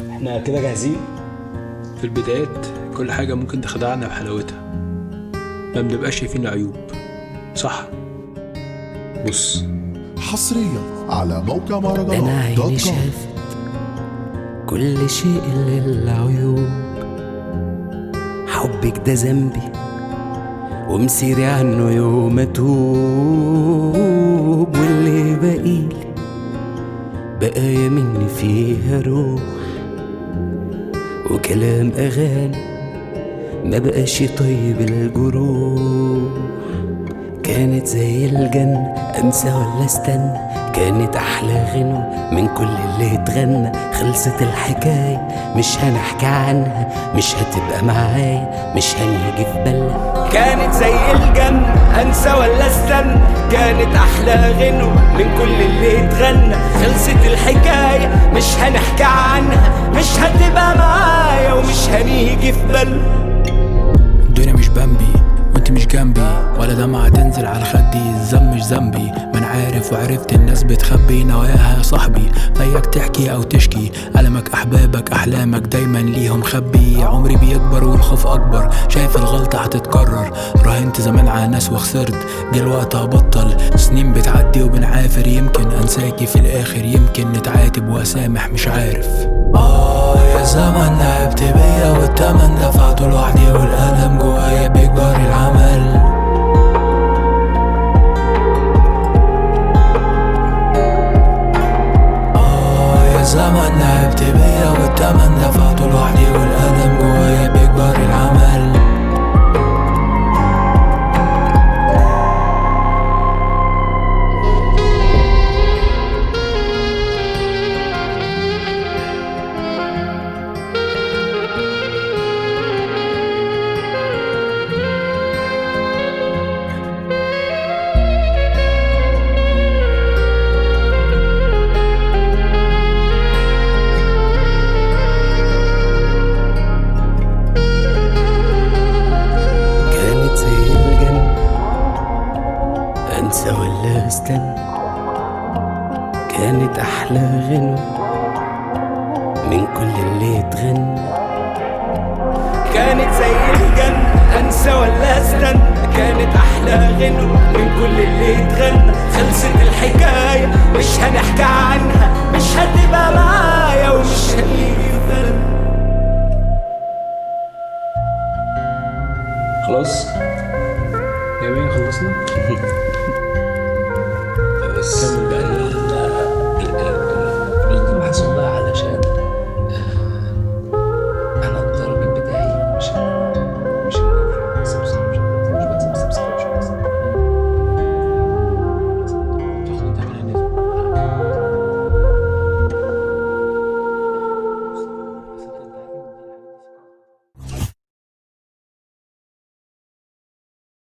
احنا كده جاهزين في البدايات كل حاجة ممكن تخدعنا بحلاوتها ما بنبقاش شايفين عيوب صح بص حصريا على موقع ده مهرجانات انا عيني دوت كوم شافت كل شيء الا العيوب حبك ده ذنبي ومسيري عنه يوم اتوب واللي باقيلي بقايا مني فيها روح وكلام اغاني ما بقاش طيب الجروح كانت زي الجنة أنسى ولا استنى كانت أحلى غنوة من كل اللي اتغنى خلصت الحكاية مش هنحكي عنها مش هتبقى معايا مش هنيجي في بالنا كانت زي الجنة أنسى ولا استنى كانت أحلى غنوة من كل اللي اتغنى خلصت الحكاية مش هنحكي عنها مش هتبقى معايا ومش هنيجي في بالنا الدنيا مش بامبي وانت مش جنبي ولا دمعة تنزل على خدي الذنب مش ذنبي ما انا عارف وعرفت الناس بتخبي نواياها يا صاحبي فيك تحكي او تشكي ألمك احبابك احلامك دايما ليهم خبي عمري بيكبر والخوف اكبر شايف الغلطة هتتكرر راهنت زمان على ناس وخسرت جه الوقت هبطل سنين بتعدي وبنعافر يمكن انساكي في الاخر يمكن نتعاتب واسامح مش عارف آه يا زمن لعبت بيا والتمن دفعته لوحدي والألم جوايا بيكبر العمل آه يا زمن لعبت بيا والتمن دفعته لوحدي والألم جوايا بيكبر العمل كانت زي الجنة أنسى ولا أستنى كانت أحلى غنوة من كل اللي اتغنى كانت زي الجنة أنسى ولا أستنى كانت أحلى غنوة من كل اللي اتغنى خلصت الحكاية مش هنحكي عنها مش هتبقى معايا ومش هنيجي